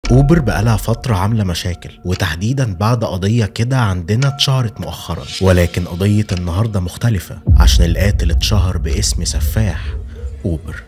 اوبر بقالها فترة عاملة مشاكل وتحديدا بعد قضية كده عندنا اتشهرت مؤخرا ولكن قضية النهاردة مختلفة عشان القاتل اتشهر باسم سفاح اوبر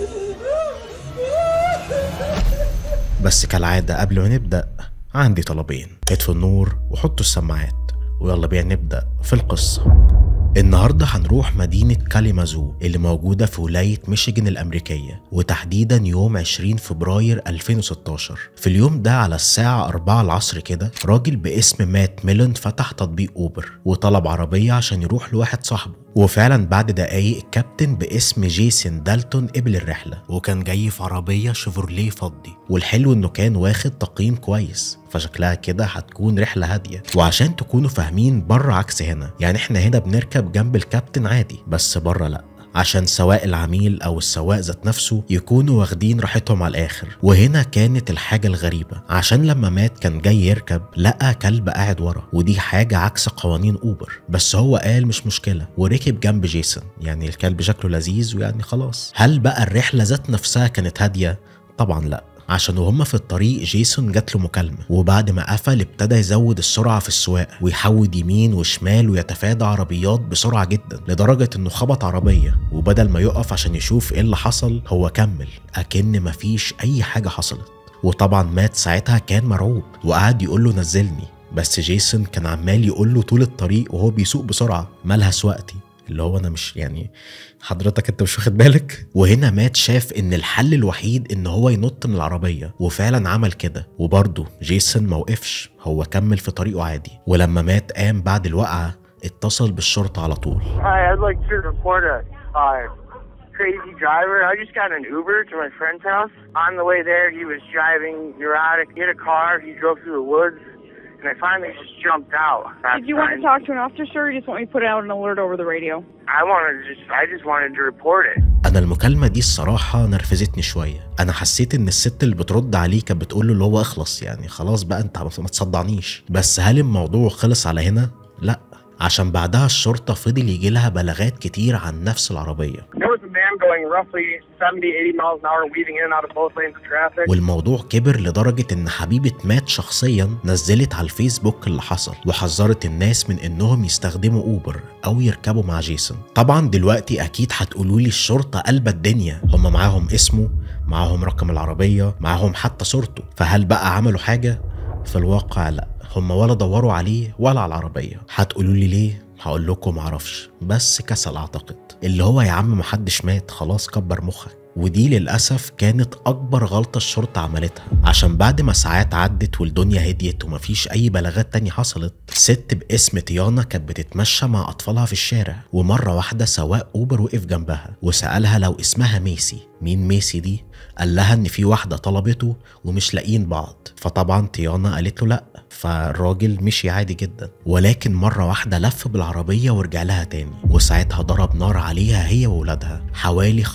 بس كالعادة قبل ما نبدأ عندي طلبين اطفوا النور وحطوا السماعات ويلا بينا نبدأ في القصة النهاردة هنروح مدينة كاليمازو اللي موجودة في ولاية ميشيغان الأمريكية وتحديدا يوم 20 فبراير 2016 في اليوم ده على الساعة 4 العصر كده راجل باسم مات ميلون فتح تطبيق أوبر وطلب عربية عشان يروح لواحد صاحبه وفعلا بعد دقايق الكابتن باسم جيسون دالتون قبل الرحلة وكان جاي في عربية شيفروليه فضي والحلو انه كان واخد تقييم كويس فشكلها كده هتكون رحلة هادية وعشان تكونوا فاهمين بره عكس هنا يعني احنا هنا بنركب جنب الكابتن عادي بس بره لأ عشان سواء العميل او السواق ذات نفسه يكونوا واخدين راحتهم على الاخر وهنا كانت الحاجه الغريبه عشان لما مات كان جاي يركب لقى كلب قاعد ورا ودي حاجه عكس قوانين اوبر بس هو قال مش مشكله وركب جنب جيسون يعني الكلب شكله لذيذ ويعني خلاص هل بقى الرحله ذات نفسها كانت هاديه طبعا لا عشان وهم في الطريق جيسون جات له مكالمة وبعد ما قفل ابتدى يزود السرعة في السواقة ويحود يمين وشمال ويتفادى عربيات بسرعة جدا لدرجة انه خبط عربية وبدل ما يقف عشان يشوف ايه اللي حصل هو كمل اكن مفيش اي حاجة حصلت وطبعا مات ساعتها كان مرعوب وقعد يقول له نزلني بس جيسون كان عمال يقول له طول الطريق وهو بيسوق بسرعة مالها سواقتي اللي هو انا مش يعني حضرتك انت مش واخد بالك وهنا مات شاف ان الحل الوحيد ان هو ينط من العربيه وفعلا عمل كده وبرضه جيسون موقفش هو كمل في طريقه عادي ولما مات قام بعد الوقعه اتصل بالشرطه على طول Hi, I'd like to report a uh, crazy driver. I just got an Uber to my friend's house. On the way there, he was driving neurotic. He hit a car. He drove through the woods, and I finally just jumped out. Did you want to talk to an officer or you just want me to put out an alert over the radio? I wanted to just, I just wanted to report it. انا المكالمه دي الصراحه نرفزتني شويه انا حسيت ان الست اللي بترد عليه كانت بتقول له اللي هو اخلص يعني خلاص بقى انت ما تصدعنيش بس هل الموضوع خلص على هنا لا عشان بعدها الشرطه فضل يجي لها بلاغات كتير عن نفس العربيه There was a man going roughly 70, 80 miles an hour, weaving in and out of both lanes of traffic. والموضوع كبر لدرجة إن حبيبة مات شخصيا نزلت على الفيسبوك اللي حصل وحذرت الناس من إنهم يستخدموا أوبر أو يركبوا مع جيسون طبعا دلوقتي أكيد هتقولوا لي الشرطة قلبة الدنيا هما معاهم اسمه معاهم رقم العربية معاهم حتى صورته فهل بقى عملوا حاجة؟ في الواقع لأ هما ولا دوروا عليه ولا على العربية هتقولوا لي ليه؟ هقول لكم معرفش بس كسل أعتقد اللي هو يا عم محدش مات خلاص كبر مخك ودي للأسف كانت أكبر غلطة الشرطة عملتها عشان بعد ما ساعات عدت والدنيا هديت ومفيش أي بلاغات تانية حصلت ست باسم تيانا كانت بتتمشى مع أطفالها في الشارع ومرة واحدة سواق أوبر وقف جنبها وسألها لو اسمها ميسي مين ميسي دي؟ قال لها إن في واحدة طلبته ومش لاقيين بعض فطبعا تيانا قالت له لأ فالراجل مشي عادي جدا ولكن مرة واحدة لف بالعربية ورجع لها تاني وساعتها ضرب نار عليها هي وولادها حوالي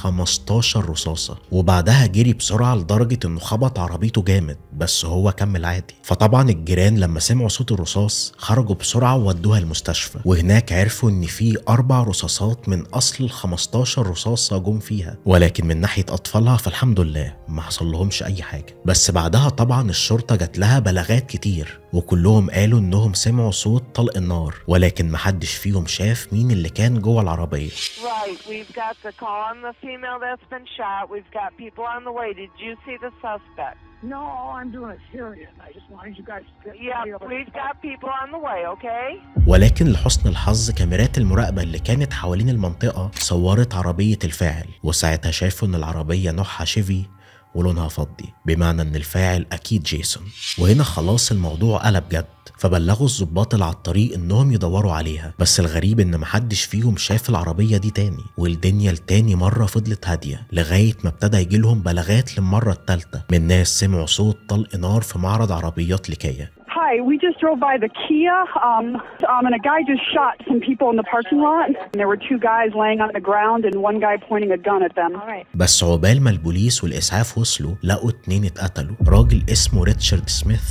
15 رصاصة وبعدها جري بسرعة لدرجة انه خبط عربيته جامد بس هو كمل عادي فطبعا الجيران لما سمعوا صوت الرصاص خرجوا بسرعة وودوها المستشفى وهناك عرفوا ان في اربع رصاصات من اصل ال 15 رصاصة جم فيها ولكن من ناحية اطفالها فالحمد لله ما حصل لهمش اي حاجة بس بعدها طبعا الشرطة جات لها بلاغات كتير وكلهم قالوا انهم سمعوا صوت طلق النار ولكن محدش فيهم شاف مين اللي كان جوه العربية Right, we've got the call on the female that's been shot. We've got people on the way. Did you see the suspect? No, I'm doing a serious. I just wanted you guys to get Yeah, me over we've got people on the way, okay? ولكن لحسن الحظ كاميرات المراقبة اللي كانت حوالين المنطقة صورت عربية الفاعل وساعتها شافوا إن العربية نوعها شيفي ولونها فضي بمعنى إن الفاعل أكيد جيسون وهنا خلاص الموضوع قلب جد فبلغوا الضباط اللي على الطريق انهم يدوروا عليها بس الغريب ان محدش فيهم شاف العربية دي تاني والدنيا لتاني مرة فضلت هادية لغاية ما ابتدى يجيلهم بلاغات للمرة التالتة من ناس سمعوا صوت طلق نار في معرض عربيات لكيا Hi, we just drove by the Kia, um, um, and a guy just shot some people in the parking lot. And there were two guys laying on the ground and one guy pointing a gun at them. All right. بس عقبال ما البوليس والإسعاف وصلوا لقوا اتنين اتقتلوا راجل اسمه ريتشارد سميث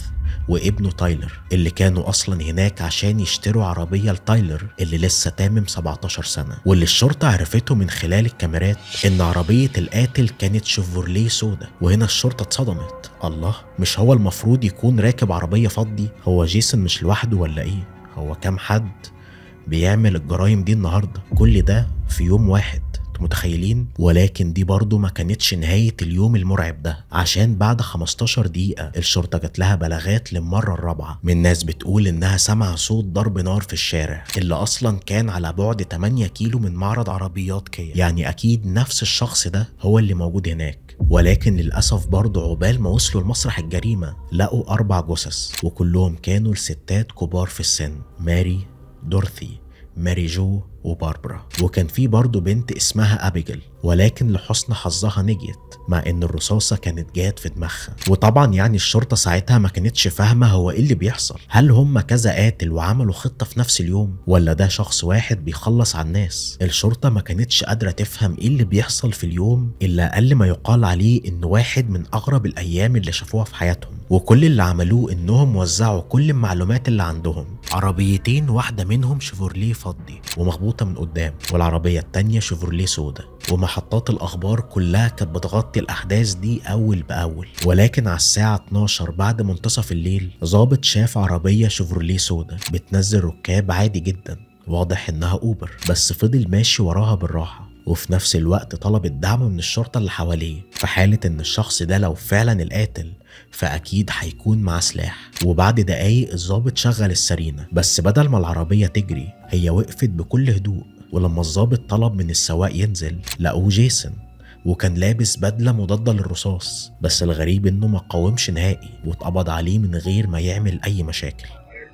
وابنه تايلر اللي كانوا اصلا هناك عشان يشتروا عربيه لتايلر اللي لسه تامم 17 سنه واللي الشرطه عرفته من خلال الكاميرات ان عربيه القاتل كانت شيفورليه سودا وهنا الشرطه اتصدمت الله مش هو المفروض يكون راكب عربيه فضي هو جيسون مش لوحده ولا ايه هو كام حد بيعمل الجرايم دي النهارده كل ده في يوم واحد انتوا متخيلين ولكن دي برضه ما كانتش نهاية اليوم المرعب ده عشان بعد 15 دقيقة الشرطة جات لها بلاغات للمرة الرابعة من ناس بتقول انها سمع صوت ضرب نار في الشارع اللي اصلا كان على بعد 8 كيلو من معرض عربيات كيا يعني اكيد نفس الشخص ده هو اللي موجود هناك ولكن للأسف برضه عقبال ما وصلوا لمسرح الجريمة لقوا أربع جثث وكلهم كانوا لستات كبار في السن ماري دورثي ماري جو وباربرا وكان في برضه بنت اسمها أبيجل ولكن لحسن حظها نجيت مع ان الرصاصة كانت جات في دماغها وطبعا يعني الشرطة ساعتها ما كانتش فاهمة هو ايه اللي بيحصل هل هم كذا قاتل وعملوا خطة في نفس اليوم ولا ده شخص واحد بيخلص على الناس الشرطة ما كانتش قادرة تفهم ايه اللي بيحصل في اليوم الا اقل ما يقال عليه ان واحد من اغرب الايام اللي شافوها في حياتهم وكل اللي عملوه انهم وزعوا كل المعلومات اللي عندهم عربيتين واحدة منهم شيفورليه فضي ومخبوطة من قدام والعربية التانية شيفورليه سودا ومحطات الأخبار كلها كانت بتغطي الأحداث دي أول بأول ولكن على الساعة 12 بعد منتصف الليل ظابط شاف عربية شيفورليه سودا بتنزل ركاب عادي جدا واضح إنها أوبر بس فضل ماشي وراها بالراحة وفي نفس الوقت طلب الدعم من الشرطة اللي حواليه في حالة إن الشخص ده لو فعلا القاتل فأكيد هيكون معاه سلاح وبعد دقايق الظابط شغل السرينة بس بدل ما العربية تجري هي وقفت بكل هدوء ولما الظابط طلب من السواق ينزل لقوه جيسون وكان لابس بدلة مضادة للرصاص بس الغريب انه ما قاومش نهائي واتقبض عليه من غير ما يعمل اي مشاكل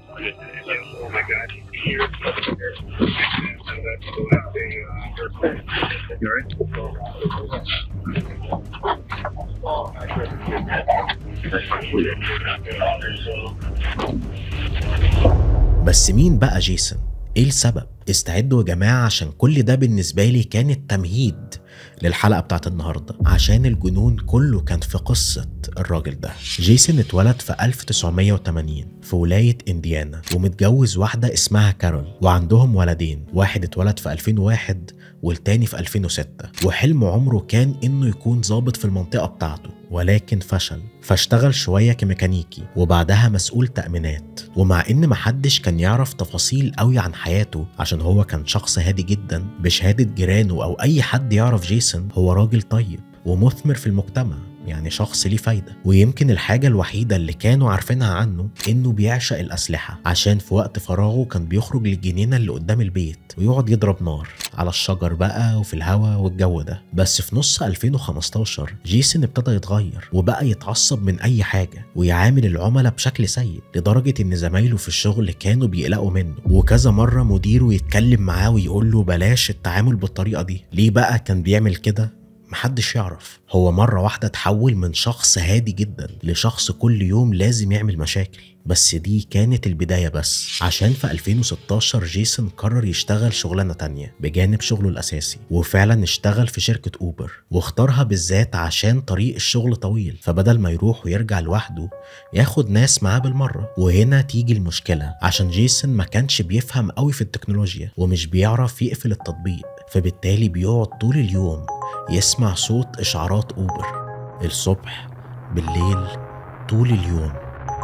بس مين بقى جيسون؟ ايه السبب؟ استعدوا يا جماعة عشان كل ده بالنسبة لي كان التمهيد للحلقة بتاعت النهاردة عشان الجنون كله كان في قصة الراجل ده جيسون اتولد في 1980 في ولاية انديانا ومتجوز واحدة اسمها كارول وعندهم ولدين واحد اتولد في 2001 والتاني في 2006 وحلم عمره كان انه يكون ضابط في المنطقة بتاعته ولكن فشل فاشتغل شوية كميكانيكي وبعدها مسؤول تأمينات ومع إن محدش كان يعرف تفاصيل قوي عن حياته عشان هو كان شخص هادي جدا بشهادة جيرانه أو أي حد يعرف جيسون هو راجل طيب ومثمر في المجتمع يعني شخص ليه فايدة ويمكن الحاجة الوحيدة اللي كانوا عارفينها عنه إنه بيعشق الأسلحة عشان في وقت فراغه كان بيخرج للجنينة اللي قدام البيت ويقعد يضرب نار على الشجر بقى وفي الهوا والجو ده بس في نص 2015 جيسون ابتدى يتغير وبقى يتعصب من أي حاجة ويعامل العملاء بشكل سيء لدرجة إن زمايله في الشغل كانوا بيقلقوا منه وكذا مرة مديره يتكلم معاه ويقول له بلاش التعامل بالطريقة دي ليه بقى كان بيعمل كده محدش يعرف هو مرة واحدة اتحول من شخص هادي جدا لشخص كل يوم لازم يعمل مشاكل بس دي كانت البداية بس عشان في 2016 جيسون قرر يشتغل شغلانة تانية بجانب شغله الأساسي وفعلا اشتغل في شركة أوبر واختارها بالذات عشان طريق الشغل طويل فبدل ما يروح ويرجع لوحده ياخد ناس معاه بالمرة وهنا تيجي المشكلة عشان جيسون ما كانش بيفهم قوي في التكنولوجيا ومش بيعرف يقفل التطبيق فبالتالي بيقعد طول اليوم يسمع صوت إشعارات أوبر الصبح بالليل طول اليوم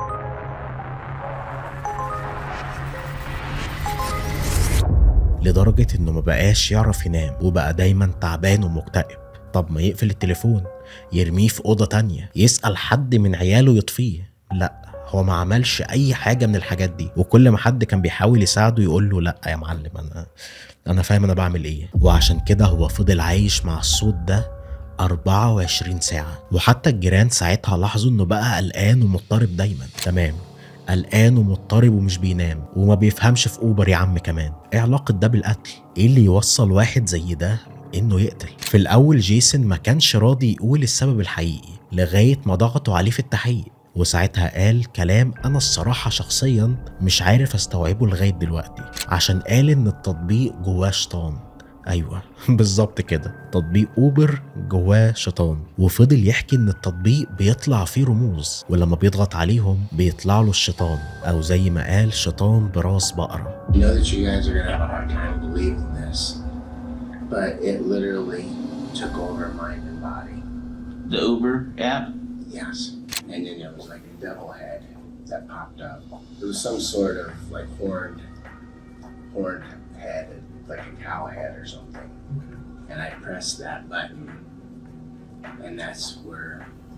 لدرجة إنه ما بقاش يعرف ينام وبقى دايما تعبان ومكتئب طب ما يقفل التليفون يرميه في أوضة تانية يسأل حد من عياله يطفيه لا هو ما عملش أي حاجة من الحاجات دي وكل ما حد كان بيحاول يساعده يقول له لا يا معلم أنا أنا فاهم أنا بعمل إيه وعشان كده هو فضل عايش مع الصوت ده 24 ساعة وحتى الجيران ساعتها لاحظوا إنه بقى قلقان ومضطرب دايما تمام قلقان ومضطرب ومش بينام وما بيفهمش في اوبر يا عم كمان ايه علاقة ده بالقتل ايه اللي يوصل واحد زي ده انه يقتل في الاول جيسون ما كانش راضي يقول السبب الحقيقي لغاية ما ضغطوا عليه في التحقيق وساعتها قال كلام انا الصراحة شخصيا مش عارف استوعبه لغاية دلوقتي عشان قال ان التطبيق جواه شيطان ايوه بالظبط كده تطبيق اوبر جواه شيطان وفضل يحكي ان التطبيق بيطلع فيه رموز ولما بيضغط عليهم بيطلع له الشيطان او زي ما قال شيطان براس بقره I know that you guys are gonna have a hard time believing this, but it literally took over mind and body. The Uber app? Yes. And then there was like a devil head that popped up. It was some sort of like horned, horned head, like a cow head or something. And I pressed that button, and that's where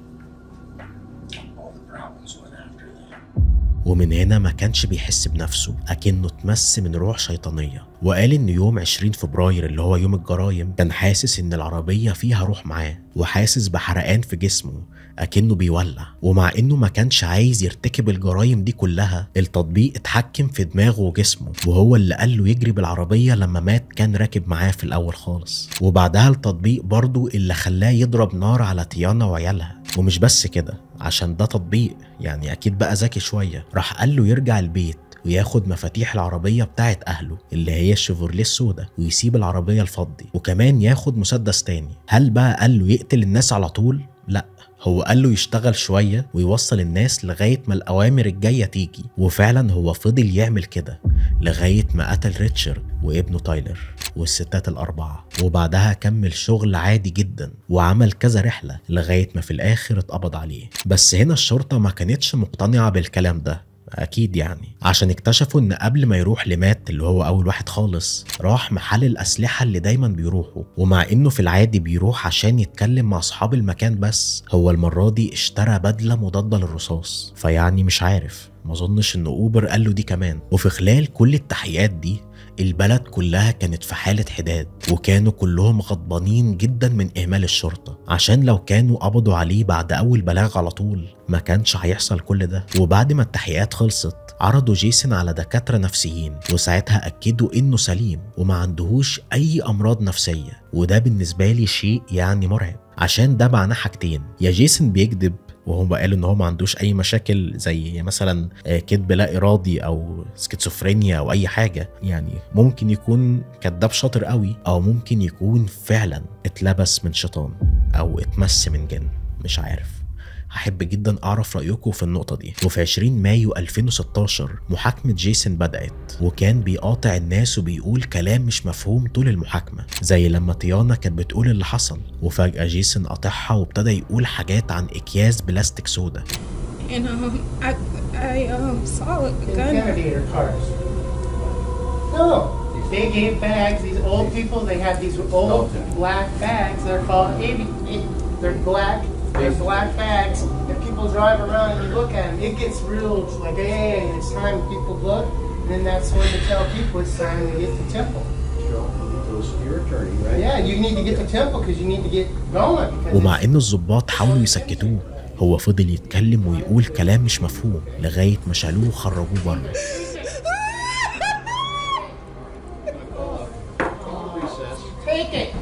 all the problems went after that. ومن هنا ما كانش بيحس بنفسه أكنه اتمس من روح شيطانية وقال إن يوم 20 فبراير اللي هو يوم الجرايم كان حاسس إن العربية فيها روح معاه وحاسس بحرقان في جسمه أكنه بيولع ومع إنه ما كانش عايز يرتكب الجرايم دي كلها التطبيق اتحكم في دماغه وجسمه وهو اللي قال له يجري بالعربية لما مات كان راكب معاه في الأول خالص وبعدها التطبيق برضو اللي خلاه يضرب نار على تيانا وعيالها ومش بس كده عشان ده تطبيق يعني اكيد بقى ذكي شويه راح قال له يرجع البيت وياخد مفاتيح العربية بتاعت أهله اللي هي الشيفورليه السودا ويسيب العربية الفضي وكمان ياخد مسدس تاني هل بقى قال له يقتل الناس على طول؟ لأ هو قال له يشتغل شوية ويوصل الناس لغاية ما الأوامر الجاية تيجي وفعلا هو فضل يعمل كده لغاية ما قتل ريتشارد وابنه تايلر والستات الأربعة وبعدها كمل شغل عادي جدا وعمل كذا رحلة لغاية ما في الآخر اتقبض عليه بس هنا الشرطة ما كانتش مقتنعة بالكلام ده أكيد يعني عشان اكتشفوا إن قبل ما يروح لمات اللي هو أول واحد خالص راح محل الأسلحة اللي دايما بيروحوا ومع إنه في العادي بيروح عشان يتكلم مع أصحاب المكان بس هو المرة دي اشترى بدلة مضادة للرصاص فيعني مش عارف ما اظنش ان اوبر قال له دي كمان وفي خلال كل التحقيقات دي البلد كلها كانت في حالة حداد وكانوا كلهم غضبانين جدا من إهمال الشرطة عشان لو كانوا قبضوا عليه بعد أول بلاغ على طول ما كانش هيحصل كل ده وبعد ما التحقيقات خلصت عرضوا جيسون على دكاترة نفسيين وساعتها أكدوا إنه سليم وما عندهوش أي أمراض نفسية وده بالنسبة لي شيء يعني مرعب عشان ده معناه حاجتين يا جيسون بيكذب وهم قالوا ان هو ما عندوش اي مشاكل زي مثلا آه، كذب لا ارادي او سكيزوفرينيا او اي حاجه يعني ممكن يكون كذاب شاطر قوي او ممكن يكون فعلا اتلبس من شيطان او اتمس من جن مش عارف هحب جدا اعرف رايكم في النقطه دي وفي 20 مايو 2016 محاكمه جيسون بدات وكان بيقاطع الناس وبيقول كلام مش مفهوم طول المحاكمه زي لما تيانا كانت بتقول اللي حصل وفجاه جيسون قاطعها وابتدى يقول حاجات عن اكياس بلاستيك سودا And um, I, I um, saw a gun. Intimidator cars. No, they gave bags. These old people, they have these old black bags. They're called AB. They're black. They're black bags. And people drive around and you look at them. It gets real like, hey, it's time people look. And then that's when to tell people it's time to get to temple. Yeah, you need to get to temple because you need to get going. because ومع ان الضباط حاولوا يسكتوه هو فضل يتكلم ويقول كلام مش مفهوم لغايه ما شالوه وخرجوه بره Take it.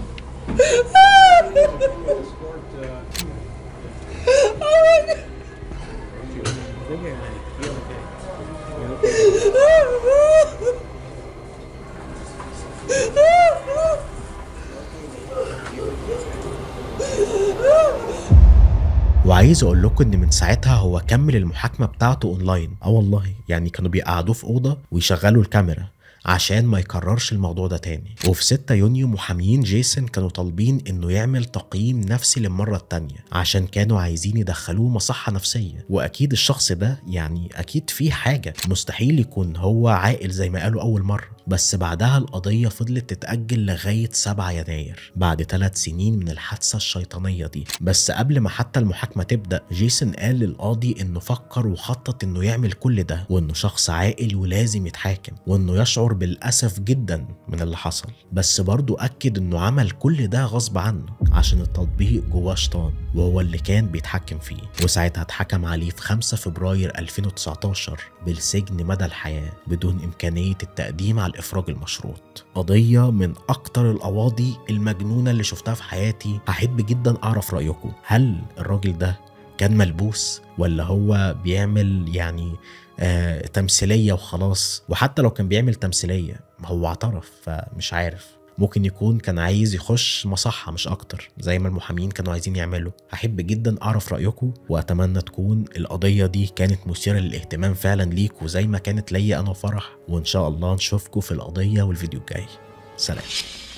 وعايز اقول لكم ان من ساعتها هو كمل المحاكمه بتاعته اونلاين اه والله يعني كانوا بيقعدوه في اوضه ويشغلوا الكاميرا عشان ما يكررش الموضوع ده تاني وفي 6 يونيو محاميين جيسون كانوا طالبين انه يعمل تقييم نفسي للمره التانية عشان كانوا عايزين يدخلوه مصحه نفسيه واكيد الشخص ده يعني اكيد فيه حاجه مستحيل يكون هو عاقل زي ما قالوا اول مره بس بعدها القضية فضلت تتأجل لغاية 7 يناير بعد ثلاث سنين من الحادثة الشيطانية دي بس قبل ما حتى المحاكمة تبدأ جيسون قال للقاضي إنه فكر وخطط إنه يعمل كل ده وإنه شخص عاقل ولازم يتحاكم وإنه يشعر بالأسف جدا من اللي حصل بس برضه أكد إنه عمل كل ده غصب عنه عشان التطبيق جواه شيطان وهو اللي كان بيتحكم فيه وساعتها اتحكم عليه في 5 فبراير 2019 بالسجن مدى الحياة بدون إمكانية التقديم على الإفراج المشروط قضية من أكتر القواضي المجنونة اللي شفتها في حياتي هحب جدا أعرف رأيكم هل الراجل ده كان ملبوس ولا هو بيعمل يعني آه تمثيلية وخلاص وحتى لو كان بيعمل تمثيلية هو اعترف فمش عارف ممكن يكون كان عايز يخش مصحة مش أكتر زي ما المحامين كانوا عايزين يعملوا أحب جدا أعرف رأيكم وأتمنى تكون القضية دي كانت مثيرة للاهتمام فعلا ليكوا زي ما كانت ليا أنا وفرح وإن شاء الله نشوفكم في القضية والفيديو الجاي سلام